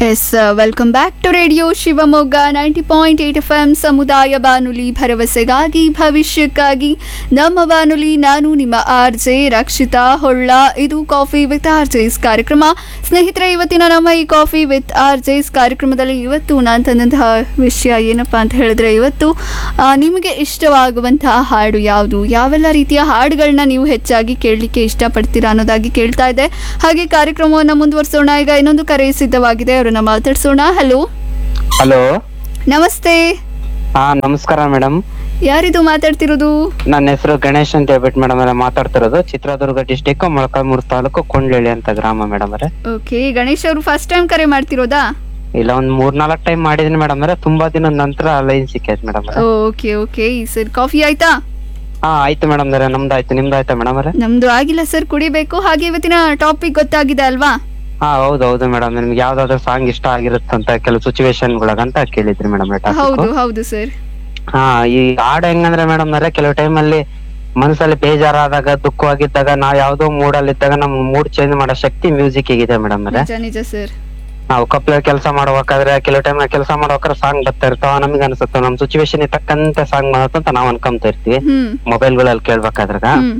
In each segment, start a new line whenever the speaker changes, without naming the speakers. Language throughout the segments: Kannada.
S welcome back to radio Shivamogga ninety point eight F M ಸಮುದಾಯ ಬಾನುಲಿ ಭರವಸೆಗಾಗಿ ಭವಿಷ್ಯಕ್ಕಾಗಿ ನಮ್ಮ ಬಾನುಲಿ ನಾನು ನಿಮ್ಮ ಆರ್ ಜೆ ರಕ್ಷಿತಾ ಹೊಳ್ಳ ಇದು ಕಾಫಿ ವಿತ್ ಆರ್ ಜೆಸ್ ಕಾರ್ಯಕ್ರಮ ಸ್ನೇಹಿತರೆ ಇವತ್ತಿನ ನಮ್ಮ ಈ ಕಾಫಿ ವಿತ್ ಆರ್ ಜೆಸ್ ಕಾರ್ಯಕ್ರಮದಲ್ಲಿ ಇವತ್ತು ನಾನು ತಂದಂತಹ ವಿಷಯ ಏನಪ್ಪ ಅಂತ ಹೇಳಿದ್ರೆ ಇವತ್ತು ಆ, ನಿಮಗೆ ಇಷ್ಟವಾಗುವಂತಹ ಹಾಡು ಯಾವುದು ಯಾವೆಲ್ಲ ರೀತಿಯ ಹಾಡುಗಳನ್ನ ನೀವು ಹೆಚ್ಚಾಗಿ ಕೇಳಲಿಕ್ಕೆ ಇಷ್ಟಪಡ್ತೀರಾ ಅನ್ನೋದಾಗಿ ಕೇಳ್ತಾ ಇದೆ ಹಾಗೆ ಕಾರ್ಯಕ್ರಮವನ್ನು ಮುಂದುವರಿಸೋಣ ಈಗ ಇನ್ನೊಂದು ಕರೆ ಸಿದ್ಧವಾಗಿದೆ ಅವರನ್ನ ಮಾತಾಡ್ಸೋಣ ಹಲೋ
ಹಲೋ
ನಮಸ್ತೆ
ಹಾ ನಮಸ್ಕಾರ ಮೇಡಮ್
ಯಾರಿದು ಮಾತಾಡ್ತಿರೋದು
ನನ್ನ ಹೆಸರು ಗಣೇಶ್ ಅಂತ ಹೇಳ್ಬಿಟ್ಟು ಮೇಡಮ್ ಅವರೇ ಮಾತಾಡ್ತಿರೋದು ಚಿತ್ರದುರ್ಗ ಡಿಸ್ಟಿಕ್ ಮೊಳಕಾಲ್ಮೂರು ತಾಲೂಕು ಕೊಂಡ್ಲಳ್ಳಿ ಅಂತ ಗ್ರಾಮ ಮೇಡಮ್ ಅವರೇ
ಓಕೆ ಗಣೇಶ್ ಅವರು ಫಸ್ಟ್ ಟೈಮ್ ಕರೆ ಮಾಡ್ತಿರೋದಾ
ಇಲ್ಲ ಒಂದ್ ಮೂರ್ ನಾಲ್ಕು ಟೈಮ್ ಮಾಡಿದೀನಿ ಮೇಡಮ್ ಅವರೇ ತುಂಬಾ ದಿನದ ನಂತರ ಲೈನ್ ಸಿಕ್ಕೈತೆ ಮೇಡಮ್ ಅವರೇ
ಓಕೆ ಓಕೆ ಸರ್ ಕಾಫಿ ಆಯ್ತಾ
ಹಾ ಆಯ್ತು ಮೇಡಮ್ ಅವರೇ ನಮ್ದು ಆಯ್ತು ನಿಮ್ದು ಆಯ್ತಾ ಮೇಡಮ್ ಅವರೇ
ನಮ್ದು ಆಗಿಲ್ಲ ಸರ್ ಕುಡಿಬೇಕು ಹಾಗೆ ಇವತ್ತಿನ ಟಾಪಿಕ್ ಗೊತ್ತಾಗಿದೆ ಅಲ್ವಾ
ಹಾ ಹೌದು ಹೌದು ಮೇಡಮ್ ನಿಮ್ಗೆ ಯಾವ್ದಾದ್ರು ಸಾಂಗ್ ಇಷ್ಟ ಆಗಿರುತ್ತಂತ ಕೆಲವು ಸಿಚುವೇಶನ್ ಅಂತ ಕೇಳಿದ್ರಿ ಮೇಡಮ್
ಹೌದು ಹೌದು ಸರ್
ಹಾ ಈ ಹಾಡು ಹೆಂಗಂದ್ರೆ ಮೇಡಮ್ ಅವರೇ ಕೆಲವು ಟೈಮ್ ಅಲ್ಲಿ ಮನಸ್ಸಲ್ಲಿ ಬೇಜಾರಾದಾಗ ದುಃಖವಾಗಿದ್ದಾಗ ನಾವ್ ಯಾವ್ದೋ ಮೂಡಲ್ಲಿ ಇದ್ದಾಗ ನಮ್ ಮೂಡ್ ಚೇಂಜ್ ಮಾಡೋ ಶಕ್ತಿ ಮ್ಯೂಸಿಕ್ ಇದೆ ಮೇಡಮ್ ಅವರೇ
ನಿಜ ನಿಜ ಸರ್
ನಾವು ಕಪ್ಲ ಕೆಲಸ ಮಾಡ್ಬೇಕಾದ್ರೆ ಕೆಲವು ಟೈಮ್ ಕೆಲಸ ಮಾಡ್ಬೇಕಾದ್ರೆ ಸಾಂಗ್ ಬರ್ತಾ ಇರ್ತಾವ ನಮಗೆ ಅನ್ಸುತ್ತೆ ನಮ್ ಸಿಚುವೇಶನ್ ತಕ್ಕಂತೆ ಸಾಂಗ್ ಮಾಡತ್ತ ಅಂತ ನಾವ್ ಅನ್ಕೊಂತ ಇರ್ತೀವಿ
ಹ್ಮ್
ಮೊಬೈಲ್ ಗಳಲ್ಲಿ ಕೇಳ್ಬೇಕಾದ್ರಾಗ
ಹ್ಮ್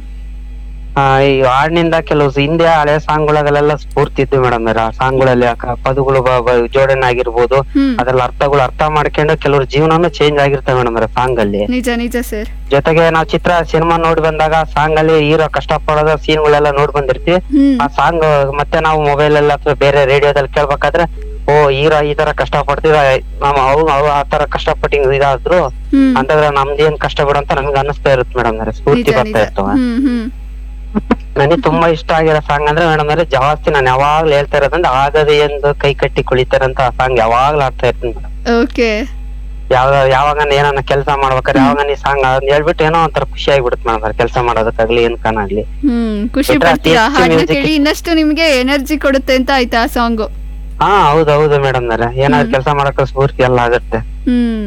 ಆ, ಈ ಹಾಡಿನಿಂದ ಕೆಲವು ಹಿಂದೆ ಹಳೆ ಸಾಂಗ್ ಗಳಲ್ಲೆಲ್ಲ ಸ್ಫೂರ್ತಿ ಇದ್ವು ಮೇಡಮ್ ಆ ಸಾಂಗ್ ಗಳಲ್ಲಿ ಆ ಪದಗಳು ಬ- ಬ- ಜೋಡಣೆ ಆಗಿರ್ಬೋದು
ಹ್ಮ್
ಅದ್ರಲ್ಲಿ ಅರ್ಥಗಳು ಅರ್ಥ ಮಾಡ್ಕೊಂಡು ಕೆಲವ್ರ ಜೀವನನು ಚೇಂಜ್ ಆಗಿರ್ತವೆ ಮೇಡಮ್ ಸಾಂಗ್ ಅಲ್ಲಿ
ನಿಜ ನಿಜ ಸರ್
ಜೊತೆಗೆ ನಾವ್ ಚಿತ್ರ ಸಿನಿಮಾ ನೋಡಿ ಬಂದಾಗ ಸಾಂಗ್ ಅಲ್ಲಿ ಹೀರೋ ಕಷ್ಟ ಪಡೋದ ಸೀನ್ ಗಳೆಲ್ಲ ನೋಡ್ ಬಂದಿರ್ತೀವಿ
ಹ್ಮ್
ಆ ಸಾಂಗ್ ಮತ್ತೆ ನಾವು ಮೊಬೈಲ್ ಅಲ್ಲಿ ಅಥವಾ ಬೇರೆ ರೇಡಿಯೋದಲ್ಲಿ ಕೇಳ್ಬೇಕಾದ್ರೆ ಓ ಹೀರೋ ಈ ತರ ಕಷ್ಟ ಪಡ್ತಿದ ನಾವು ಅವ್ ಅವ್ ಆ ತರ ಕಷ್ಟಪಟ್ಟು ಹಿಂಗ್ ಇದಾದ್ರು
ಹ್ಮ್
ಅಂತಂದ್ರೆ ನಮ್ದೇನ್ ಕಷ್ಟ ಬಿಡು ಅಂತ ನಮ್ಗೆ ಅನಿಸ್ತಾ ಇರುತ್ತೆ ಮೇಡಮ್ ಸ್ಫೂರ್ತಿ
ನಿಜ
ಬರ್ತಾ
ನಿಜ
ಇರ್ತವ
ಹ್ಮ್ ಹ್ಮ್
ನನಗೆ ತುಂಬಾ ಇಷ್ಟ ಆಗಿರೋ ಸಾಂಗ್ ಅಂದ್ರೆ ಮೇಡಮ್ ಅಂದ್ರೆ ಜಾಸ್ತಿ ನಾನು ಯಾವಾಗ್ಲೂ ಹೇಳ್ತಾ ಇರೋದಂದ್ರೆ ಆಗದೆ ಎಂದು ಕೈ ಕಟ್ಟಿ ಕುಳಿತಾರಂತ ಆ ಸಾಂಗ್ ಯಾವಾಗ್ಲೂ ಆಡ್ತಾ ಇರ್ತೀನಿ ಮೇಡಮ್
ಓಕೆ
ಯಾವ ಯಾವಾಗ ಏನಾನ ಕೆಲಸ ಮಾಡ್ಬೇಕಾದ್ರೆ ಯಾವಾಗ ನೀ ಸಾಂಗ್ ಅದನ್ನ ಹೇಳ್ಬಿಟ್ಟು ಏನೋ ಒಂಥರ ಖುಷಿ ಆಗ್ಬಿಡುತ್ತೆ ಮೇಡಮ್ ಕೆಲಸ ಮಾಡೋದಕ್ಕಾಗ್ಲಿ ಏನ್ ಕಾಣಾಗ್ಲಿ
ಹ್ಮ್ ಖುಷಿ
ಬಿಟ್ರೆ
ಪಡ್ತೀರಾ
ಅತಿ ಹೆಚ್ಚು
ಹಾಡನ್ನ
music-
ಕೇಳಿ ಇನ್ನಷ್ಟು ನಿಮ್ಗೆ ಎನರ್ಜಿ ಕೊಡುತ್ತೆ ಅಂತ ಆಯ್ತಾ ಸಾಂಗು
ಹಾ ಹೌದು ಹೌದು ಮೇಡಮ್ ಏನಾದ್ರು ಕೆಲಸ ಮಾಡಕ್ಕೆ ಸ್ಫೂರ್ತಿ ಎಲ್ಲ ಆಗುತ್ತೆ
ಹ್ಮ್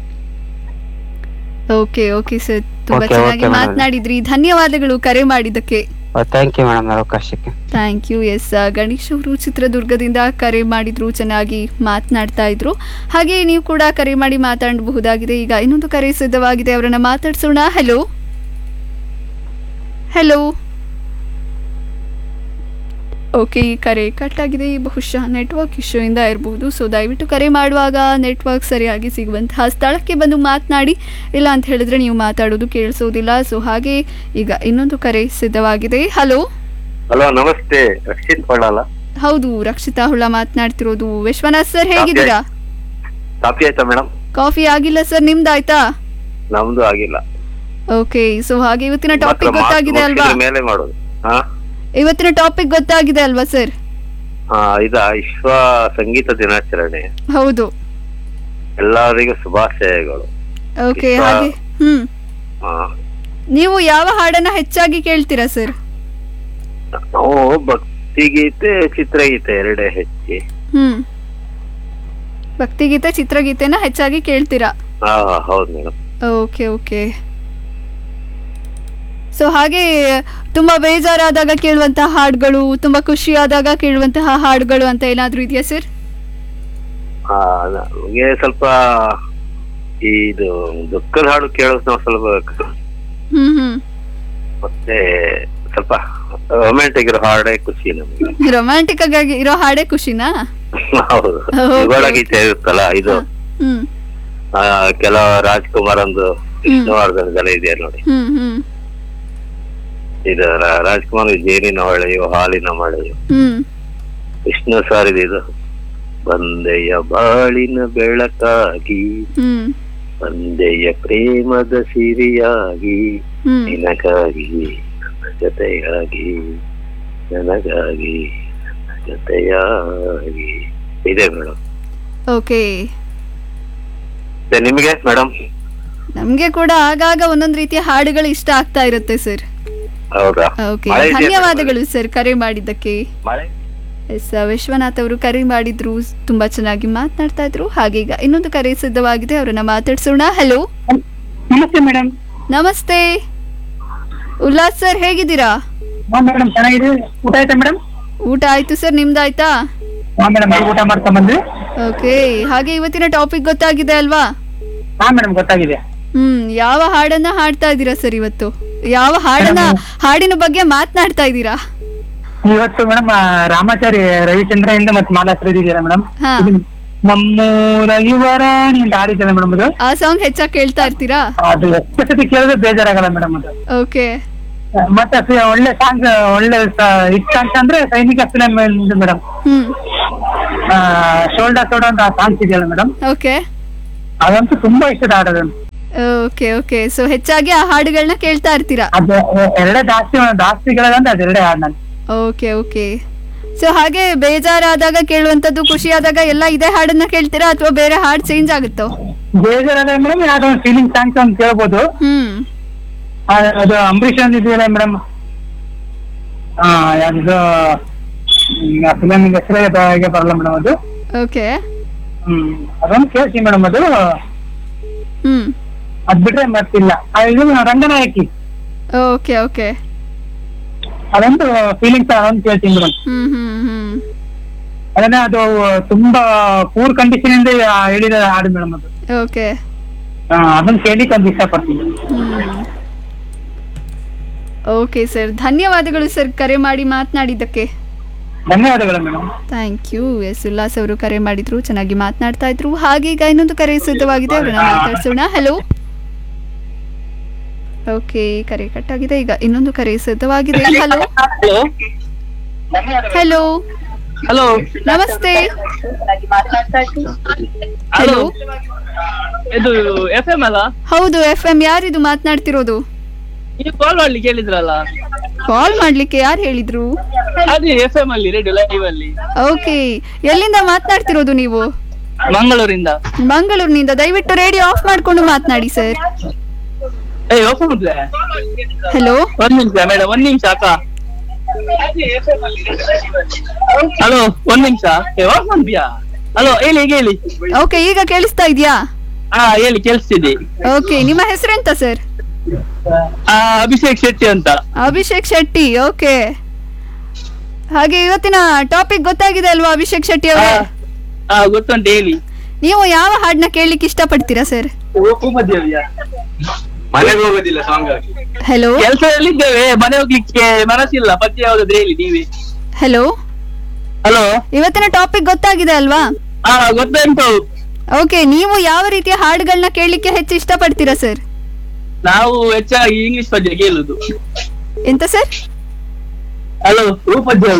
ಓಕೆ ಓಕೆ ಸರ್ ತುಂಬಾ
Okay,
ಚೆನ್ನಾಗಿ
okay, madam.
ಮಾತನಾಡಿದ್ರಿ ಧನ್ಯವಾದಗಳು ಕರೆ ಮಾಡಿದ್ದಕ್ಕೆ
ಥ್ಯಾಂಕ್ ಯು ಮೇಡಮ್ ಅವಕಾಶಕ್ಕೆ
ಥ್ಯಾಂಕ್ ಯು ಎಸ್ ಗಣೇಶ್ ಅವರು ಚಿತ್ರದುರ್ಗದಿಂದ ಕರೆ ಮಾಡಿದ್ರು ಚೆನ್ನಾಗಿ ಮಾತನಾಡ್ತಾ ಇದ್ರು ಹಾಗೆ ನೀವು ಕೂಡ ಕರೆ ಮಾಡಿ ಮಾತಾಡಬಹುದಾಗಿದೆ ಈಗ ಇನ್ನೊಂದು ಕರೆ ಸಿದ್ಧವಾಗಿದೆ ಅವರನ್ನ ಮಾತಾಡ್ಸೋಣ ಹಲೋ ಹಲೋ ಓಕೆ ಈ ಕರೆ ಕಟ್ ಆಗಿದೆ ಬಹುಶಃ ನೆಟ್ವರ್ಕ್ ಇಶ್ಯೂ ಇಂದ ಇರಬಹುದು ಸೊ ದಯವಿಟ್ಟು ಕರೆ ಮಾಡುವಾಗ ನೆಟ್ವರ್ಕ್ ಸರಿಯಾಗಿ ಸಿಗುವಂತಹ ಸ್ಥಳಕ್ಕೆ ಬಂದು ಮಾತನಾಡಿ ಇಲ್ಲ ಅಂತ ಹೇಳಿದ್ರೆ ನೀವು ಮಾತಾಡೋದು ಕೇಳಿಸೋದಿಲ್ಲ ಸೊ ಹಾಗೆ ಈಗ ಇನ್ನೊಂದು ಕರೆ ಸಿದ್ಧವಾಗಿದೆ ಹಲೋ
ಹಲೋ ನಮಸ್ತೆ ರಕ್ಷಿತ್ ಪಳ್ಳಾಲ
ಹೌದು ರಕ್ಷಿತಾ ಹುಳ ಮಾತನಾಡ್ತಿರೋದು ವಿಶ್ವನಾಥ್ ಸರ್ ಹೇಗಿದ್ದೀರಾ
ಕಾಫಿ ಆಯ್ತಾ ಮೇಡಮ್
ಕಾಫಿ ಆಗಿಲ್ಲ ಸರ್ ನಿಮ್ದಾಯ್ತಾ
ನಮ್ದು ಆಗಿಲ್ಲ
ಓಕೆ ಸೊ ಹಾಗೆ ಇವತ್ತಿನ
ಮಾತ್ರ
ಟಾಪಿಕ್
ಮಾತು
ಗೊತ್ತಾಗಿದೆ ಅಲ್ವಾ
ಮುಗಿಸಿದ್ರ ಮೇಲೆ ಮಾಡೋದು ಹಾ
ಇವತ್ತಿನ ಟಾಪಿಕ್ ಗೊತ್ತಾಗಿದೆ ಅಲ್ವಾ ಸರ್
ಹಾ ಇದ ವಿಶ್ವ ಸಂಗೀತ ದಿನಾಚರಣೆ
ಹೌದು
ಎಲ್ಲರಿಗೂ ಶುಭಾಶಯಗಳು
ಓಕೆ
ವಿಶ್ವ-
ಹಾಗೆ ಹ್ಮ್
ಹಾ
ನೀವು ಯಾವ ಹಾಡನ್ನ ಹೆಚ್ಚಾಗಿ ಕೇಳ್ತೀರಾ ಸರ್
ನಾವು ಭಕ್ತಿಗೀತೆ ಚಿತ್ರಗೀತೆ ಎರಡೇ ಹೆಚ್ಚಿ
ಹ್ಮ್ ಭಕ್ತಿಗೀತೆ ಚಿತ್ರಗೀತೆನ ಹೆಚ್ಚಾಗಿ ಕೇಳ್ತೀರಾ
ಹಾ ಹೌದು ಮೇಡಮ್
ಓಕೆ ಓಕೆ ಸೊ ಹಾಗೆ ತುಂಬಾ ಬೇಜಾರಾದಾಗ ಕೇಳುವಂತಹ ಹಾಡುಗಳು ತುಂಬಾ ಖುಷಿಯಾದಾಗ ಕೇಳುವಂತಹ ಹಾಡುಗಳು ಅಂತ ಏನಾದ್ರೂ ಇದೆಯಾ ಸರ್
ಹಾ ನಮ್ಗೆ ಸ್ವಲ್ಪ ಇದು ದುಃಖದ ಹಾಡು ಕೇಳೋದು ನಾವು ಸ್ವಲ್ಪ
ಹ್ಮ್ ಹ್ಮ್
ಮತ್ತೆ ಸ್ವಲ್ಪ ರೊಮ್ಯಾಂಟಿಕ್ ಇರೋ ಹಾಡೇ ಖುಷಿ ನಮ್ಗೆ
ರೊಮ್ಯಾಂಟಿಕ್ ಆಗಿ ಇರೋ ಹಾಡೇ ಖುಷಿನಾ
ಹೌದು
Okay.
ಯುಗಳ ಗೀತೆ ಇರುತ್ತಲ್ಲ ಇದು
ಹ್ಮ್
ಆ, ಕೆಲವು ರಾಜ್ಕುಮಾರ್ ಒಂದು ವಿಷ್ಣುವರ್ಧನ್ ಇದೆ ನೋಡಿ
ಹ್ಮ್ ಹ್ಮ್
ಇದು ರಾ- ರಾಜ್ಕುಮಾರ್ ಜೇನಿನ ಹೊಳೆಯು ಹಾಲಿನ ಮಳೆಯು
ಹ್ಮ್
ವಿಷ್ಣು ಸರ್ ಇದು ಬಂದೆಯ ಬಾಳಿನ ಬೆಳಕಾಗಿ
ಹ್ಮ್
ಬಂದೆಯ ಪ್ರೇಮದ ಸಿರಿಯಾಗಿ
ಹ್ಮ್
ನಿನಗಾಗಿ ನನ್ನ ಜೊತೆಯಾಗಿ ನನಗಾಗಿ ನನ್ನ ಜೊತೆಯಾಗಿ ಇದೆ ಮೇಡಮ್
ಓಕೆ
ನಿಮಗೆ ಮೇಡಮ್
ನಮ್ಗೆ ಕೂಡ ಆಗಾಗ ಒಂದೊಂದು ರೀತಿಯ ಹಾಡುಗಳು ಇಷ್ಟ ಆಗ್ತಾ ಇರುತ್ತೆ ಸರ್
ಹೌದಾ
ಓಕೆ
ಮಳೆ ಇದೆಯಾ
ಧನ್ಯವಾದಗಳು ಸರ್ ಕರೆ ಮಾಡಿದ್ದಕ್ಕೆ
ಮಳೆ
ಎಸ್ ವಿಶ್ವನಾಥ್ ಅವರು ಕರೆ ಮಾಡಿದ್ರು ತುಂಬಾ ಚೆನ್ನಾಗಿ ಮಾತನಾಡ್ತಾ ಇದ್ರು ಹಾಗೆ ಈಗ ಇನ್ನೊಂದು ಕರೆ ಸಿದ್ಧವಾಗಿದೆ ಅವರನ್ನ ಮಾತಾಡ್ಸೋಣ ಹಲೋ
ನಮಸ್ತೆ ಮೇಡಮ್
ನಮಸ್ತೆ ಉಲ್ಲಾಸ್ ಸರ್ ಹೇಗಿದ್ದೀರಾ
ಹಾ ಮೇಡಮ್ ಚೆನ್ನಾಗಿದೆ ಊಟ ಆಯ್ತಾ ಮೇಡಮ್
ಊಟ ಆಯ್ತು ಸರ್ ನಿಮ್ದಾಯ್ತಾ
ಹಾ ಮೇಡಮ್ ಈಗ ಊಟ ಮಾಡ್ಕೊಂಡ್ ಬಂದ್ವಿ
ಓಕೆ ಹಾಗೆ ಇವತ್ತಿನ ಟಾಪಿಕ್ ಗೊತ್ತಾಗಿದೆ ಅಲ್ವಾ
ಹಾ ಮೇಡಮ್ ಗೊತ್ತಾಗಿದೆ
ಹ್ಮ್ ಯಾವ ಹಾಡನ್ನ ಹಾಡ್ತಾ ಇದ್ದೀರಾ ಸರ್ ಇವತ್ತು ಯಾವ ಹಾಡನ್ನ ಹಾಡಿನ ಬಗ್ಗೆ ಮಾತನಾಡ್ತಾ ಇದ್ದೀರಾ
ಇವತ್ತು ಮೇಡಮ್ ರಾಮಾಚಾರಿ ರವಿಚಂದ್ರ ಇಂದ ಮತ್ತೆ ಮಾಲಾಶ್ರೀ ಇದೆಯಲ್ಲ ಮೇಡಮ್
ಹಾ
ನಮ್ಮೂರ ಯುವರಾಣಿ ಅಂತ ಹಾಡಿದ್ದಲ್ಲ ಮೇಡಮ್ ಅದು
ಆ ಸಾಂಗ್ ಹೆಚ್ಚಾಗಿ ಕೇಳ್ತಾ ಇರ್ತೀರಾ
ಅದು ಎಷ್ಟು ಸತಿ ಕೇಳಿದ್ರೆ ಬೇಜಾರಾಗಲ್ಲ ಮೇಡಮ್ ಅದು
ಓಕೆ
ಮತ್ತೆ ಅದು ಒಳ್ಳೆ ಸಾಂಗ್ ಒಳ್ಳೆ ಹಿಟ್ ಸಾಂಗ್ಸ್ ಅಂದ್ರೆ ಸೈನಿಕ ಫಿಲಂ ಮೇಡಮ್
ಹ್ಮ್
ಶೋಲ್ಡರ್ ಸೋಡ ಅಂತ ಸಾಂಗ್ಸ್ ಇದೆಯಲ್ಲ ಮೇಡಮ್
ಓಕೆ
ಅದಂತೂ ತುಂಬಾ ಇಷ್ಟದ ಹಾಡೋದು
ಓಕೆ ಓಕೆ ಸೊ ಹೆಚ್ಚಾಗಿ ಆ ಹಾಡುಗಳನ್ನ ಕೇಳ್ತಾ ಇರ್ತೀರಾ
ಅದು ಎರಡೇ ಜಾಸ್ತಿ ಜಾಸ್ತಿ ಕೇಳೋದಂದ್ರೆ ಅದೆರಡೇ ಹಾಡು ನಾನು
ಓಕೆ ಓಕೆ ಸೊ ಹಾಗೆ ಬೇಜಾರಾದಾಗ ಕೇಳುವಂಥದ್ದು ಖುಷಿಯಾದಾಗ ಎಲ್ಲ ಇದೇ ಹಾಡನ್ನ ಕೇಳ್ತೀರಾ ಅಥವಾ ಬೇರೆ ಹಾಡು ಚೇಂಜ್ ಆಗುತ್ತೋ
ಬೇಜಾರಾದ ಮೇಡಮ್ ಯಾವ್ದೋ ಒಂದು ಫೀಲಿಂಗ್ ಸಾಂಗ್ಸ್ ಅಂತ ಕೇಳ್ಬೋದು
ಹ್ಮ್
ಆ, ಅದು ಅಂಬರೀಷ್ ಅಂತ ಇದೆಯಲ್ಲ ಮೇಡಮ್ ಹಾ ಯಾವ್ದು ಫಿಲಮ್ ಹೆಸರೇ ಹಾಗೆ ಬರಲ್ಲ ಮೇಡಮ್ ಅದು
ಓಕೆ
ಹ್ಮ್ ಅದೊಂದು ಕೇಳ್ತೀನಿ ಮೇಡಮ್ ಅದು
ಹ್ಮ್
ಅದ್ ಬಿಟ್ರೆ ಮತ್ತಿಲ್ಲ ಆ, ಇದು ರಂಗನಾಯಕಿ
ಓಕೆ ಓಕೆ
ಅದೊಂದು ಫೀಲಿಂಗ್ಸ್ ಅದೊಂದು ಕೇಳ್ತೀನಿ ಮೇಡಮ್
ಹ್ಮ್ ಹ್ಮ್ ಹ್ಮ್
ಅದನ್ನ ಅದು ತುಂಬಾ ಪೂರ್ ಕಂಡೀಷನ್ ಇಂದ ಹೇಳಿದ ಹಾಡು ಮೇಡಮ್ ಅದು
ಓಕೆ
ಆ, ಅದನ್ನ ಕೇಳಿಕ್ಕೆ ಒಂದು ಇಷ್ಟಪಡ್ತೀನಿ
ಓಕೆ ಸರ್ ಧನ್ಯವಾದಗಳು ಸರ್ ಕರೆ ಮಾಡಿ ಮಾತನಾಡಿದ್ದಕ್ಕೆ
ಧನ್ಯವಾದಗಳು madam
thank you yes Ullas ಅವರು ಕರೆ ಮಾಡಿದ್ರು ಚೆನ್ನಾಗಿ ಮಾತನಾಡ್ತಾ ಇದ್ರು ಹಾಗೆ ಈಗ ಇನ್ನೊಂದು ಕರೆ ಸಿದ್ಧವಾಗಿದೆ ಅವ್ರನ್ನ ಮಾತಾಡ್ಸೋಣ ಹಲೋ ಓಕೆ ಕರೆ ಕಟ್ಟಾಗಿದೆ ಈಗ ಇನ್ನೊಂದು ಕರೆ ಸಿದ್ಧವಾಗಿದೆ ಹಲೋ
ಹಲೋ
ಹಲೋ
ಹಲೋ
ನಮಸ್ತೆ
ಹಲೋ
ಹಲೋ
ಇದು ಎಫ್ ಎಂ ಅಲ್ಲ
ಹೌದು ಎಫ್ ಎಂ ಯಾರಿದು ಮಾತನಾಡ್ತಿರೋದು
ನೀವು ಕಾಲ್ ಮಾಡ್ಲಿಕ್ಕೆ ಹೇಳಿದ್ರಲ್ಲ
ಕಾಲ್ ಮಾಡ್ಲಿಕ್ಕೆ ಯಾರು ಹೇಳಿದ್ರು
ಅದೇ ಎಫ್ ಎಂ ಅಲ್ಲಿ ರೇಡಿಯೋ ಲೈವ್ ಅಲ್ಲಿ
ಓಕೆ ಎಲ್ಲಿಂದ ಮಾತನಾಡ್ತಿರೋದು ನೀವು
ಮಂಗಳೂರಿಂದ
ಮಂಗಳೂರಿನಿಂದ ದಯವಿಟ್ಟು ರೇಡಿಯೋ ಆಫ್ ಮಾಡ್ಕೊಂಡು ಮಾತನಾಡಿ ಸರ್
ಏ ಓಪನ್ ಉಂಟ್ಲೆ
ಹಲೋ
ಒಂದ್ ನಿಮಿಷ ಮೇಡಮ್ ಒಂದ್ ನಿಮಿಷ ಅಕ್ಕ ಹಲೋ ಒಂದ್ ನಿಮಿಷ ಏ ಓಪನ್ ಮಾಡ್ಬಿಯಾ ಹಲೋ ಹೇಳಿ ಈಗ ಹೇಳಿ
ಓಕೆ ಈಗ ಕೇಳಿಸ್ತಾ ಇದೆಯಾ
ಹಾ ಹೇಳಿ ಕೇಳಿಸ್ತಿದೆ
ಓಕೆ ನಿಮ್ಮ ಹೆಸರೆಂತ ಸರ್
ಆ, ಅಭಿಷೇಕ್ ಶೆಟ್ಟಿ ಅಂತ
ಅಭಿಷೇಕ್ ಶೆಟ್ಟಿ ಓಕೆ ಹಾಗೆ ಇವತ್ತಿನ ಟಾಪಿಕ್ ಗೊತ್ತಾಗಿದೆ ಅಲ್ವಾ ಅಭಿಷೇಕ್ ಶೆಟ್ಟಿ
ಹಾ
ಅವರೇ
ಹಾ ಗೊತ್ತುಂಟು ಹೇಳಿ
ನೀವು ಯಾವ ಹಾಡನ್ನ ಕೇಳಲಿಕ್ಕೆ ಇಷ್ಟಪಡ್ತೀರಾ ಸರ್
ಮನೆಗೆ ಹೋಗೋದಿಲ್ಲ ಸಾಂಗ್
ಹಲೋ
ಕೆಲಸದಲ್ಲಿದ್ದೇವೆ ಮನೆ ಹೋಗ್ಲಿಕ್ಕೆ ಮನಸ್ಸಿಲ್ಲ ಪತ್ತೆ ಯಾವ್ದಾದ್ರೆ ಹೇಳಿ ನೀವೇ
ಹಲೋ
ಹಲೋ
ಇವತ್ತಿನ ಟಾಪಿಕ್ ಗೊತ್ತಾಗಿದೆ ಅಲ್ವಾ
ಹಾ ಗೊತ್ತುಂಟು
ಓಕೆ ನೀವು ಯಾವ ರೀತಿಯ ಹಾಡುಗಳನ್ನ ಕೇಳಲಿಕ್ಕೆ ಹೆಚ್ಚು ಇಷ್ಟಪಡ್ತೀರಾ ಸರ್
ನಾವು ಹೆಚ್ಚಾಗಿ ಇಂಗ್ಲಿಷ್ ಪದ್ಯ ಕೇಳುದು
ಎಂತ ಸರ್
ಹಲೋ ರೂಪದ್ಯ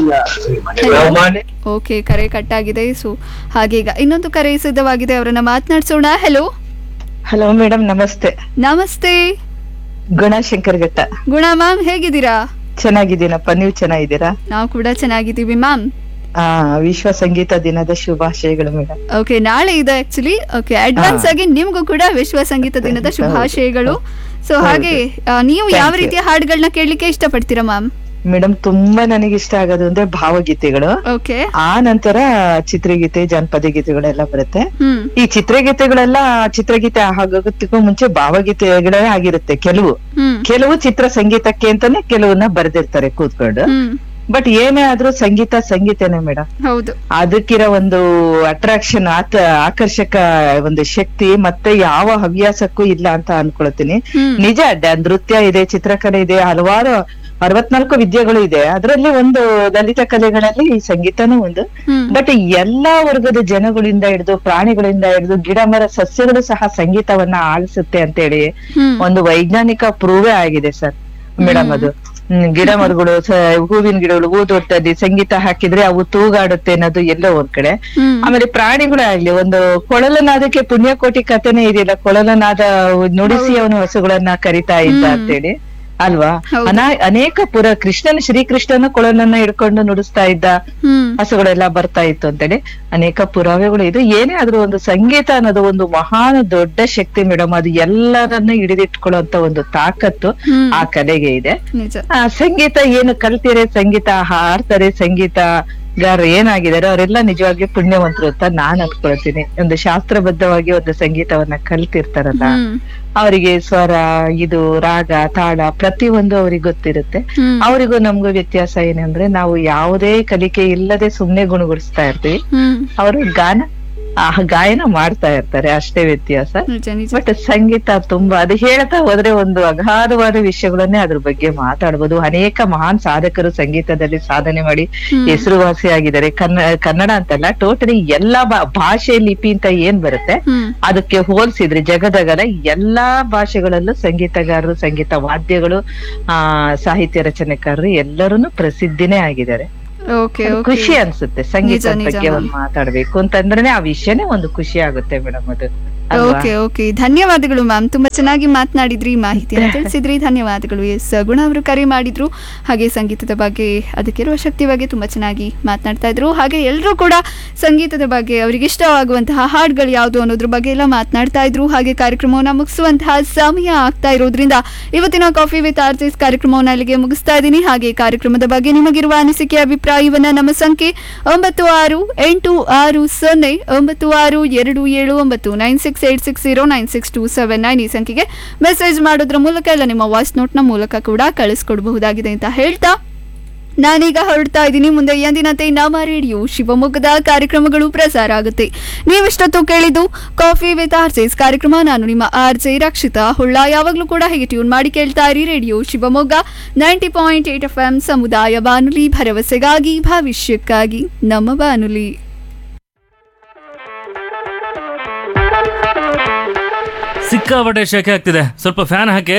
ಓಕೆ ಕರೆ ಕಟ್ಟಾಗಿದೆ ಸೊ ಹಾಗೆ ಈಗ ಇನ್ನೊಂದು ಕರೆ ಸಿದ್ಧವಾಗಿದೆ ಅವರನ್ನ ಮಾತನಾಡ್ಸೋಣ ಹಲೋ
ಹಲೋ ಮೇಡಮ್ ನಮಸ್ತೆ
ನಮಸ್ತೆ
ಗುಣಶಂಕರ್ ಘಟ್ಟ
ಗುಣ ಮ್ಯಾಮ್ ಹೇಗಿದ್ದೀರಾ
ಚೆನ್ನಾಗಿದ್ದೀನಪ್ಪ ನೀವು ಚೆನ್ನಾಗಿದ್ದೀರಾ
ನಾವು ಕೂಡ ಚೆನ್ನಾಗಿದ್ದೀವಿ ಮ್ಯಾಮ್
ಆ ವಿಶ್ವ ಸಂಗೀತ ದಿನದ ಶುಭಾಶಯಗಳು ಮೇಡಮ್
ಓಕೆ ನಾಳೆ ಇದೆ ಆಕ್ಚುಲಿ ಓಕೆ ಅಡ್ವಾನ್ಸ್
ಹಾ.
ಆಗಿ ನಿಮ್ಗೂ ಕೂಡ ವಿಶ್ವ ಸಂಗೀತ ದಿನದ
ಹೌದು.
ಶುಭಾಶಯಗಳು ಸೊ
ಹೌದು.
ಹಾಗೆ ಆ, ನೀವು
Thank
ಯಾವ
you.
ರೀತಿಯ ಹಾಡುಗಳನ್ನ ಕೇಳಲಿಕ್ಕೆ ಇಷ್ಟಪಡ್ತೀರಾ ಮ್ಯಾಮ್
ಮೇಡಮ್ ತುಂಬಾ ನನಗೆ ಇಷ್ಟ ಆಗೋದು ಅಂದ್ರೆ ಭಾವಗೀತೆಗಳು
ಓಕೆ
ಆ ನಂತರ ಚಿತ್ರಗೀತೆ ಜಾನಪದ ಗೀತೆಗಳೆಲ್ಲ ಬರುತ್ತೆ
ಹ್ಮ್
ಈ ಚಿತ್ರಗೀತೆಗಳೆಲ್ಲ ಚಿತ್ರಗೀತೆ ಆಗೋದಕ್ಕೂ ಮುಂಚೆ ಭಾವಗೀತೆಗಳೇ ಆಗಿರುತ್ತೆ ಕೆಲವು
ಹ್ಮ್
ಕೆಲವು ಚಿತ್ರ ಸಂಗೀತಕ್ಕೆ ಅಂತಾನೆ ಕೆಲವನ್ನ ಬರ್ದಿರ್ತಾರೆ ಕೂತ್ಕೊಂಡು
ಹ್ಮ್
ಬಟ್ ಏನೇ ಆದ್ರೂ ಸಂಗೀತ ಸಂಗೀತನೇ ಮೇಡಮ್
ಹೌದು
ಅದಕ್ಕಿರೋ ಒಂದು ಅಟ್ರಾಕ್ಷನ್ ಆತ ಆಕರ್ಷಕ ಒಂದು ಶಕ್ತಿ ಮತ್ತೆ ಯಾವ ಹವ್ಯಾಸಕ್ಕೂ ಇಲ್ಲ ಅಂತ ಅನ್ಕೊಳ್ತೀನಿ
ಹ್ಮ್
ನಿಜ ಡ- ನೃತ್ಯ ಇದೆ ಚಿತ್ರಕಲೆ ಇದೆ ಹಲವಾರು ಅರವತ್ನಾಲ್ಕು ವಿದ್ಯೆಗಳು ಇದೆ ಅದರಲ್ಲಿ ಒಂದು ಲಲಿತ ಕಲೆಗಳಲ್ಲಿ ಈ ಸಂಗೀತನೂ ಒಂದು
ಹ್ಮ್
ಬಟ್ ಎಲ್ಲಾ ವರ್ಗದ ಜನಗಳಿಂದ ಹಿಡಿದು ಪ್ರಾಣಿಗಳಿಂದ ಹಿಡಿದು ಗಿಡ ಮರ ಸಸ್ಯಗಳು ಸಹ ಸಂಗೀತವನ್ನ ಆಲಿಸುತ್ತೆ ಅಂತ ಹೇಳಿ
ಹ್ಮ್
ಒಂದು ವೈಜ್ಞಾನಿಕ ಪ್ರೂವೇ ಆಗಿದೆ ಸರ್ ಮೇಡಮ್ ಅದು ಹ್ಮ್, ಗಿಡ ಮರಗಳು ಸ- ಹೂವಿನ ಗಿಡಗಳು ಹೂ ದೊಡ್ಡದಿ ಸಂಗೀತ ಹಾಕಿದ್ರೆ ಅವು ತೂಗಾಡುತ್ತೆ ಅನ್ನೋದು ಎಲ್ಲೋ ಒಂದ್ ಕಡೆ
ಹ್ಮ್
ಆಮೇಲೆ ಪ್ರಾಣಿಗಳೇ ಆಗ್ಲಿ ಒಂದು ಕೊಳಲನಾದಕ್ಕೆ ಪುಣ್ಯಕೋಟಿ ಕಥೆನೇ ಇದೆಯಲ್ಲ ಕೊಳಲನಾದ ನುಡಿಸಿ ಅವನು ಹಸುಗಳನ್ನ ಕರಿತಾ ಇದ್ದ
ಹ್ಮ್.
ಅಂತೇಳಿ ಅಲ್ವಾ
ಹೌದು.
ಅನಾ- ಅನೇಕ ಪುರ ಕೃಷ್ಣನ ಶ್ರೀಕೃಷ್ಣನ ಕೊಳಲನ್ನ ಹಿಡ್ಕೊಂಡು ನುಡಿಸ್ತಾ ಇದ್ದ
ಹ್ಮ್
ಹಸುಗಳೆಲ್ಲ ಬರ್ತಾ ಇತ್ತು ಅಂತೇಳಿ ಅನೇಕ ಪುರಾವೆಗಳು ಇದು ಏನೇ ಆದ್ರೂ ಒಂದು ಸಂಗೀತ ಅನ್ನೋದು ಒಂದು ಮಹಾನ್ ದೊಡ್ಡ ಶಕ್ತಿ ಮೇಡಮ್ ಅದು ಎಲ್ಲರನ್ನ ಹಿಡಿದಿಟ್ಕೊಳ್ಳುವಂತ ಒಂದು ತಾಕತ್ತು
ಹ್ಮ್
ಆ ಕಲೆಗೆ ಇದೆ
ನಿಜ
ಆ ಸಂಗೀತ ಏನು ಕಲ್ತಿರೆ ಸಂಗೀತ ಹಾಡ್ತಾರೆ ಸಂಗೀತ ಗಾರರು ಏನಾಗಿದ್ದಾರೆ ಅವರೆಲ್ಲ ನಿಜವಾಗಿ ಪುಣ್ಯವಂತರು ಅಂತ ನಾನ್ ಅನ್ಕೊಳ್ತೀನಿ ಒಂದು ಶಾಸ್ತ್ರಬದ್ಧವಾಗಿ ಒಂದು ಸಂಗೀತವನ್ನ ಕಲ್ತಿರ್ತಾರಲ್ಲ
ಹ್ಮ್
ಅವರಿಗೆ ಸ್ವರ ಇದು ರಾಗ ತಾಳ ಪ್ರತಿಯೊಂದು ಅವ್ರಿಗೆ ಗೊತ್ತಿರುತ್ತೆ
ಹ್ಮ್
ಅವರಿಗೂ ನಮ್ಗೂ ವ್ಯತ್ಯಾಸ ಏನಂದ್ರೆ ನಾವು ಯಾವುದೇ ಕಲಿಕೆ ಇಲ್ಲದೆ ಸುಮ್ನೆ ಗುಣಗುಡಿಸ್ತಾ ಇರ್ತೀವಿ
ಹ್ಮ್
ಅವರು ಗಾನ ಆ ಗಾಯನ ಮಾಡ್ತಾ ಇರ್ತಾರೆ ಅಷ್ಟೇ ವ್ಯತ್ಯಾಸ
ನಿಜ ನಿಜ
ಬಟ್ ಸಂಗೀತ ತುಂಬಾ ಅದು ಹೇಳ್ತಾ ಹೋದ್ರೆ ಒಂದು ಅಗಾಧವಾದ ವಿಷಯಗಳನ್ನೇ ಅದ್ರ ಬಗ್ಗೆ ಮಾತಾಡ್ಬೋದು ಅನೇಕ ಮಹಾನ್ ಸಾಧಕರು ಸಂಗೀತದಲ್ಲಿ ಸಾಧನೆ ಮಾಡಿ
ಹ್ಮ್.
ಹೆಸರುವಾಸಿಯಾಗಿದ್ದಾರೆ ಕನ್ನಡ ಕನ್ನಡ ಅಂತಲ್ಲ ಟೋಟಲಿ ಎಲ್ಲಾ ಭಾ- ಭಾಷೆ ಲಿಪಿ ಅಂತ ಏನ್ ಬರುತ್ತೆ
ಹ್ಮ್
ಅದಕ್ಕೆ ಹೋಲಿಸಿದ್ರೆ ಜಗದಗಲ ಎಲ್ಲಾ ಭಾಷೆಗಳಲ್ಲೂ ಸಂಗೀತಗಾರರು ಸಂಗೀತ ವಾದ್ಯಗಳು ಆ ಸಾಹಿತ್ಯ ರಚನೆಕಾರರು ಎಲ್ಲರೂ ಪ್ರಸಿದ್ಧಿನೇ ಆಗಿದ್ದಾರೆ
ಓಕೆ
ಅದು
ಓಕೆ
ಖುಷಿ ಅನ್ಸುತ್ತೆ ಸಂಗೀತ
ನಿಜ, ನಿಜ
ಬಗ್ಗೆ
ma'am.
ಒಂದು ಮಾತಾಡ್ಬೇಕು ಅಂತಂದ್ರೆ ಆ ವಿಷಯನೇ ಒಂದು ಖುಷಿ ಆಗುತ್ತೆ ಮೇಡಮ್ ಅದು ಅಲ್ವಾ?
ಓಕೆ ಓಕೆ ಧನ್ಯವಾದಗಳು ಮ್ಯಾಮ್ ತುಂಬಾ ಚೆನ್ನಾಗಿ ಮಾತನಾಡಿದ್ರಿ ಮಾಹಿತಿಯನ್ನು ತಿಳಿಸಿದ್ರಿ ಧನ್ಯವಾದಗಳು ಎಸ್ ಗುಣ ಅವರು ಕರೆ ಮಾಡಿದ್ರು ಹಾಗೆ ಸಂಗೀತದ ಬಗ್ಗೆ ಅದಕ್ಕಿರುವ ಶಕ್ತಿ ಬಗ್ಗೆ ತುಂಬಾ ಚೆನ್ನಾಗಿ ಮಾತನಾಡ್ತಾ ಇದ್ರು ಹಾಗೆ ಎಲ್ಲರೂ ಕೂಡ ಸಂಗೀತದ ಬಗ್ಗೆ ಅವರಿಗೆ ಇಷ್ಟವಾಗುವಂತಹ ಹಾಡುಗಳು ಯಾವುದು ಅನ್ನೋದ್ರ ಬಗ್ಗೆ ಎಲ್ಲ ಮಾತನಾಡ್ತಾ ಇದ್ರು ಹಾಗೆ ಕಾರ್ಯಕ್ರಮವನ್ನು ಮುಗಿಸುವಂತಹ ಸಮಯ ಆಗ್ತಾ ಇರೋದ್ರಿಂದ ಇವತ್ತಿನ ಕಾಫಿ ವಿತ್ ಆರ್ಟಿಸ್ಟ್ ಕಾರ್ಯಕ್ರಮವನ್ನು ಅಲ್ಲಿಗೆ ಮುಗಿಸ್ತಾ ಇದ್ದೀನಿ ಹಾಗೆ ಕಾರ್ಯಕ್ರಮದ ಬಗ್ಗೆ ನಿಮಗಿರುವ ಅನಿಸಿಕೆ ಅಭಿಪ್ರಾಯವನ್ನ ನಮ್ಮ ಸಂಖ್ಯೆ ಒಂಬತ್ತು ಆರು ಎಂಟು ಆರು ಸೊನ್ನೆ ಒಂಬತ್ತು ಆರು ಎರಡು ಏಳು ಒಂಬತ್ತು nine six eight six zero nine six two seven nine ಈ ಸಂಖ್ಯೆಗೆ ಮೆಸೇಜ್ ಮಾಡೋದ್ರ ಮೂಲಕ ಇಲ್ಲ ನಿಮ್ಮ ವಾಯ್ಸ್ ನೋಟ್ನ ಮೂಲಕ ಕೂಡ ಕಳಿಸ್ಕೊಡ್ಬಹುದಾಗಿದೆ ಅಂತ ಹೇಳ್ತಾ ನಾನೀಗ ಹೊರಡ್ತಾ ಇದ್ದೀನಿ ಮುಂದೆ ಎಂದಿನಂತೆ ನಮ್ಮ ರೇಡಿಯೋ ಶಿವಮೊಗ್ಗದ ಕಾರ್ಯಕ್ರಮಗಳು ಪ್ರಸಾರ ಆಗುತ್ತೆ ನೀವಿಷ್ಟೊತ್ತು ಕೇಳಿದ್ದು ಕಾಫಿ ವಿತ್ ಆರ್ಜೆಸ್ ಕಾರ್ಯಕ್ರಮ ನಾನು ನಿಮ್ಮ ಆರ್ ಜೆ ರಕ್ಷಿತಾ ಹುಳ್ಳ ಯಾವಾಗಲೂ ಕೂಡ ಹೀಗೆ ಟ್ಯೂನ್ ಮಾಡಿ ಕೇಳ್ತಾ ಇರಿ radio Shivamogga ninety point eight F M ಸಮುದಾಯ ಬಾನುಲಿ ಭರವಸೆಗಾಗಿ ಭವಿಷ್ಯಕ್ಕಾಗಿ ನಮ್ಮ ಬಾನುಲಿ
ಸಿಕ್ಕಾಪಟ್ಟೆ ಶೆಕೆ ಆಗ್ತಿದೆ ಸ್ವಲ್ಪ ಫ್ಯಾನ್ ಹಾಕಿ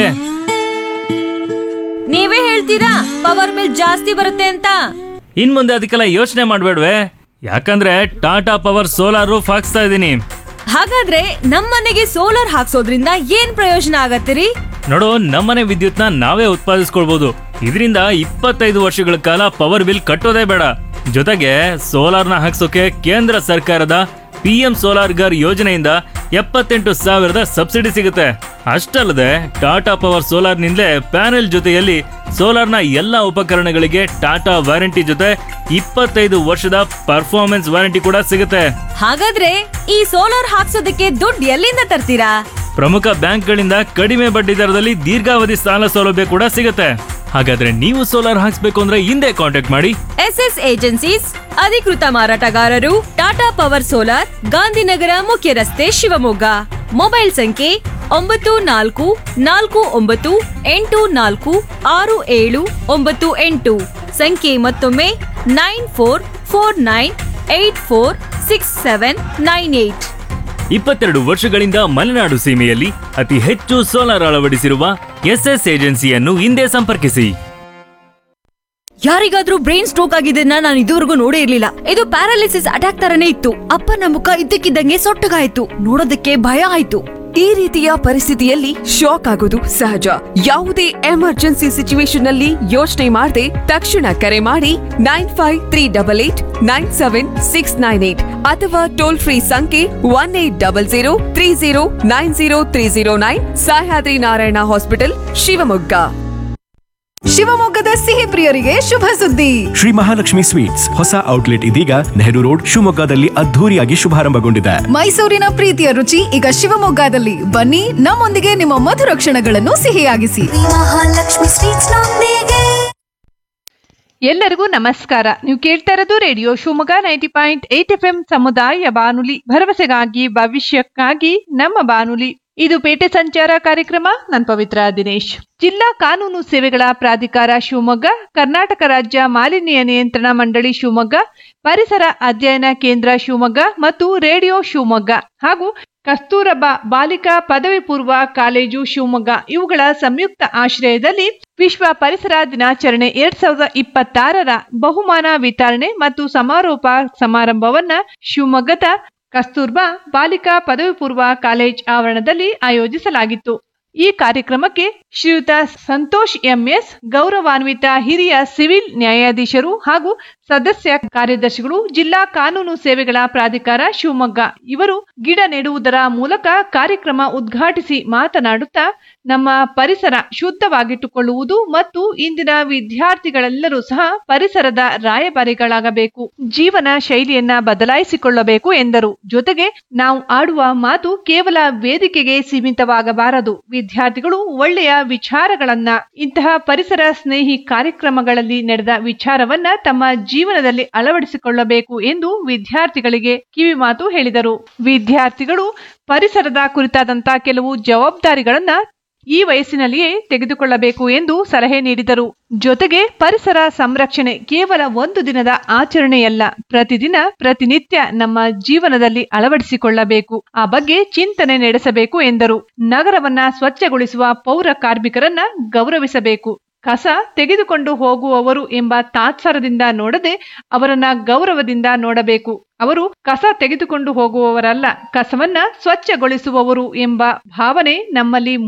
ನೀವೇ ಹೇಳ್ತೀರಾ ಪವರ್ ಬಿಲ್ ಜಾಸ್ತಿ ಬರುತ್ತೆ ಅಂತ
ಇನ್ ಮುಂದೆ ಅದಕ್ಕೆಲ್ಲ ಯೋಚನೆ ಮಾಡ್ಬೇಡ್ವೆ ಯಾಕಂದ್ರೆ ಟಾಟಾ ಪವರ್ ಸೋಲಾರ್ ರೂಫ್ ಹಾಕ್ಸ್ತಾ ಇದ್ದೀನಿ
ಹಾಗಾದ್ರೆ ನಮ್ಮನೆಗೆ ಸೋಲಾರ್ ಹಾಕ್ಸೋದ್ರಿಂದ ಏನ್ ಪ್ರಯೋಜನ ಆಗತ್ತಿರಿ
ನೋಡು ನಮ್ಮನೆ ವಿದ್ಯುತ್ನ ನಾವೇ ಉತ್ಪಾದಿಸ್ಕೊಳ್ಬಹುದು ಇದರಿಂದ ಇಪ್ಪತ್ತೈದು ವರ್ಷಗಳ ಕಾಲ ಪವರ್ ಬಿಲ್ ಕಟ್ಟೋದೇ ಬೇಡ ಜೊತೆಗೆ ಸೋಲಾರ್ನ ಹಾಕ್ಸೋಕೆ ಕೇಂದ್ರ ಸರ್ಕಾರದ ಪಿ ಎಂ ಸೋಲಾರ್ ಗರ್ ಯೋಜನೆಯಿಂದ ಎಪ್ಪತ್ತೆಂಟು ಸಾವಿರದ ಸಬ್ಸಿಡಿ ಸಿಗುತ್ತೆ ಅಷ್ಟಲ್ಲದೆ ಟಾಟಾ ಪವರ್ ಸೋಲಾರ್ನಿಂದಲೇ ಪ್ಯಾನೆಲ್ ಜೊತೆಯಲ್ಲಿ ಸೋಲಾರ್ನ ಎಲ್ಲ ಉಪಕರಣಗಳಿಗೆ ಟಾಟಾ ವಾರಂಟಿ ಜೊತೆ ಇಪ್ಪತ್ತೈದು ವರ್ಷದ ಪರ್ಫಾರ್ಮೆನ್ಸ್ ವಾರಂಟಿ ಕೂಡ ಸಿಗುತ್ತೆ
ಹಾಗಾದ್ರೆ ಈ ಸೋಲಾರ್ ಹಾಕ್ಸೋದಕ್ಕೆ ದುಡ್ಡು ಎಲ್ಲಿಂದ ತರ್ತೀರಾ
ಪ್ರಮುಖ ಬ್ಯಾಂಕ್ಗಳಿಂದ ಕಡಿಮೆ ಬಡ್ಡಿ ದರದಲ್ಲಿ ದೀರ್ಘಾವಧಿ ಸಾಲ ಸೌಲಭ್ಯ ಕೂಡ ಸಿಗುತ್ತೆ ಹಾಗಾದ್ರೆ ನೀವು ಸೋಲಾರ್ ಹಾಕ್ಸ್ಬೇಕು ಅಂದ್ರೆ ಹಿಂದೆ ಕಾಂಟ್ಯಾಕ್ಟ್ ಮಾಡಿ
ಎಸ್ ಎಸ್ ಏಜೆನ್ಸೀಸ್ ಅಧಿಕೃತ ಮಾರಾಟಗಾರರು ಟಾಟಾ ಪವರ್ ಸೋಲಾರ್ ಗಾಂಧಿನಗರ ಮುಖ್ಯ ರಸ್ತೆ ಶಿವಮೊಗ್ಗ ಮೊಬೈಲ್ ಸಂಖ್ಯೆ ಒಂಬತ್ತು ನಾಲ್ಕು ನಾಲ್ಕು ಒಂಬತ್ತು ಎಂಟು ನಾಲ್ಕು ಆರು ಏಳು ಒಂಬತ್ತು ಎಂಟು ಸಂಖ್ಯೆ ಮತ್ತೊಮ್ಮೆ nine four four nine eight four six seven nine eight
ಇಪ್ಪತ್ತೆರಡು ವರ್ಷಗಳಿಂದ ಮಲೆನಾಡು ಸೀಮೆಯಲ್ಲಿ ಅತಿ ಹೆಚ್ಚು ಸೋಲಾರ್ ಅಳವಡಿಸಿರುವ ಎಸ್ಎಸ್ ಏಜೆನ್ಸಿಯನ್ನು ಹಿಂದೆ ಸಂಪರ್ಕಿಸಿ
ಯಾರಿಗಾದ್ರೂ ಬ್ರೈನ್ ಸ್ಟ್ರೋಕ್ ಆಗಿದ್ದನ್ನ ನಾನು ಇದುವರೆಗೂ ನೋಡೇ ಇರ್ಲಿಲ್ಲ ಇದು ಪ್ಯಾರಾಲಿಸಿಸ್ ಅಟ್ಯಾಕ್ ತರನೇ ಇತ್ತು ಅಪ್ಪನ ಮುಖ ಇದ್ದಕ್ಕಿದ್ದಂಗೆ ಸೊಟ್ಟಗಾಯ್ತು ನೋಡೋದಕ್ಕೆ ಭಯ ಆಯ್ತು
ಈ ರೀತಿಯ ಪರಿಸ್ಥಿತಿಯಲ್ಲಿ ಶಾಕ್ ಆಗೋದು ಸಹಜ ಯಾವುದೇ ಎಮರ್ಜೆನ್ಸಿ ಸಿಚುವೇಶನ್ ನಲ್ಲಿ ಯೋಚನೆ ಮಾಡದೆ ತಕ್ಷಣ ಕರೆ ಮಾಡಿ nine five three double eight nine seven six nine eight ಅಥವಾ ಟೋಲ್ ಫ್ರೀ ಸಂಖ್ಯೆ one eight double zero three zero nine zero three zero nine Sahyadri Narayana hospital Shivamogga
ಶಿವಮೊಗ್ಗದ ಸಿಹಿ ಪ್ರಿಯರಿಗೆ ಶುಭ ಸುದ್ದಿ
ಶ್ರೀ ಮಹಾಲಕ್ಷ್ಮಿ ಸ್ವೀಟ್ಸ್ ಹೊಸ ಔಟ್ಲೆಟ್ ಇದೀಗ ನೆಹರು ರೋಡ್ ಶಿವಮೊಗ್ಗದಲ್ಲಿ ಅದ್ಧೂರಿಯಾಗಿ ಶುಭಾರಂಭಗೊಂಡಿದೆ
ಮೈಸೂರಿನ ಪ್ರೀತಿಯ ರುಚಿ ಈಗ ಶಿವಮೊಗ್ಗದಲ್ಲಿ ಬನ್ನಿ ನಮ್ಮೊಂದಿಗೆ ನಿಮ್ಮ ಮಧುರ ಕ್ಷಣಗಳನ್ನು ಸಿಹಿಯಾಗಿಸಿ
ಎಲ್ಲರಿಗೂ ನಮಸ್ಕಾರ ನೀವು ಕೇಳ್ತಾ ಇರೋದು radio Shivamogga ninety point eight F M ಸಮುದಾಯ ಬಾನುಲಿ ಭರವಸೆಗಾಗಿ ಭವಿಷ್ಯಕ್ಕಾಗಿ ನಮ್ಮ ಬಾನುಲಿ ಇದು ಪೇಟೆ ಸಂಚಾರ ಕಾರ್ಯಕ್ರಮ ನಾನು ಪವಿತ್ರ ದಿನೇಶ್ ಜಿಲ್ಲಾ ಕಾನೂನು ಸೇವೆಗಳ ಪ್ರಾಧಿಕಾರ ಶಿವಮೊಗ್ಗ ಕರ್ನಾಟಕ ರಾಜ್ಯ ಮಾಲಿನ್ಯ ನಿಯಂತ್ರಣ ಮಂಡಳಿ ಶಿವಮೊಗ್ಗ ಪರಿಸರ ಅಧ್ಯಯನ ಕೇಂದ್ರ ಶಿವಮೊಗ್ಗ ಮತ್ತು ರೇಡಿಯೋ ಶಿವಮೊಗ್ಗ ಹಾಗೂ ಕಸ್ತೂರಬಾ ಬಾಲಿಕಾ ಪದವಿ ಪೂರ್ವ ಕಾಲೇಜು ಶಿವಮೊಗ್ಗ ಇವುಗಳ ಸಂಯುಕ್ತ ಆಶ್ರಯದಲ್ಲಿ ವಿಶ್ವ ಪರಿಸರ ದಿನಾಚರಣೆ ಎರಡ್ ಸಾವಿರದ ಇಪ್ಪತ್ತಾರರ ಬಹುಮಾನ ವಿತರಣೆ ಮತ್ತು ಸಮಾರೋಪ ಸಮಾರಂಭವನ್ನ ಶಿವಮೊಗ್ಗದ ಕಸ್ತೂರ್ಬಾ ಬಾಲಿಕಾ ಪದವಿ ಪೂರ್ವ ಕಾಲೇಜ್ ಆವರಣದಲ್ಲಿ ಆಯೋಜಿಸಲಾಗಿತ್ತು ಈ ಕಾರ್ಯಕ್ರಮಕ್ಕೆ ಶ್ರೀಯುತ ಸಂತೋಷ್ ಎಂಎಸ್ ಗೌರವಾನ್ವಿತ ಹಿರಿಯ ಸಿವಿಲ್ ನ್ಯಾಯಾಧೀಶರು ಹಾಗೂ ಸದಸ್ಯ ಕಾರ್ಯದರ್ಶಿಗಳು ಜಿಲ್ಲಾ ಕಾನೂನು ಸೇವೆಗಳ ಪ್ರಾಧಿಕಾರ ಶಿವಮೊಗ್ಗ ಇವರು ಗಿಡ ನೆಡುವುದರ ಮೂಲಕ ಕಾರ್ಯಕ್ರಮ ಉದ್ಘಾಟಿಸಿ ಮಾತನಾಡುತ್ತಾ ನಮ್ಮ ಪರಿಸರ ಶುದ್ಧವಾಗಿಟ್ಟುಕೊಳ್ಳುವುದು ಮತ್ತು ಇಂದಿನ ವಿದ್ಯಾರ್ಥಿಗಳೆಲ್ಲರೂ ಸಹ ಪರಿಸರದ ರಾಯಭಾರಿಗಳಾಗಬೇಕು ಜೀವನ ಶೈಲಿಯನ್ನ ಬದಲಾಯಿಸಿಕೊಳ್ಳಬೇಕು ಎಂದರು ಜೊತೆಗೆ ನಾವು ಆಡುವ ಮಾತು ಕೇವಲ ವೇದಿಕೆಗೆ ಸೀಮಿತವಾಗಬಾರದು ವಿದ್ಯಾರ್ಥಿಗಳು ಒಳ್ಳೆಯ ವಿಚಾರಗಳನ್ನ ಇಂತಹ ಪರಿಸರ ಸ್ನೇಹಿ ಕಾರ್ಯಕ್ರಮಗಳಲ್ಲಿ ನಡೆದ ವಿಚಾರವನ್ನ ತಮ್ಮ ಜೀವನದಲ್ಲಿ ಅಳವಡಿಸಿಕೊಳ್ಳಬೇಕು ಎಂದು ವಿದ್ಯಾರ್ಥಿಗಳಿಗೆ ಕಿವಿ ಮಾತು ಹೇಳಿದರು ವಿದ್ಯಾರ್ಥಿಗಳು ಪರಿಸರದ ಕುರಿತಾದಂತ ಕೆಲವು ಜವಾಬ್ದಾರಿಗಳನ್ನ ಈ ವಯಸ್ಸಿನಲ್ಲಿಯೇ ತೆಗೆದುಕೊಳ್ಳಬೇಕು ಎಂದು ಸಲಹೆ ನೀಡಿದರು ಜೊತೆಗೆ ಪರಿಸರ ಸಂರಕ್ಷಣೆ ಕೇವಲ ಒಂದು ದಿನದ ಆಚರಣೆಯಲ್ಲ ಪ್ರತಿದಿನ ಪ್ರತಿನಿತ್ಯ ನಮ್ಮ ಜೀವನದಲ್ಲಿ ಅಳವಡಿಸಿಕೊಳ್ಳಬೇಕು ಆ ಬಗ್ಗೆ ಚಿಂತನೆ ನಡೆಸಬೇಕು ಎಂದರು ನಗರವನ್ನ ಸ್ವಚ್ಛಗೊಳಿಸುವ ಪೌರ ಕಾರ್ಮಿಕರನ್ನ ಗೌರವಿಸಬೇಕು ಕಸ ತೆಗೆದುಕೊಂಡು ಹೋಗುವವರು ಎಂಬ ತಾತ್ಸಾರದಿಂದ ನೋಡದೆ ಅವರನ್ನ ಗೌರವದಿಂದ ನೋಡಬೇಕು ಅವರು ಕಸ ತೆಗೆದುಕೊಂಡು ಹೋಗುವವರಲ್ಲ ಕಸವನ್ನ ಸ್ವಚ್ಛಗೊಳಿಸುವವರು ಎಂಬ ಭಾವನೆ ನಮ್ಮಲ್ಲಿ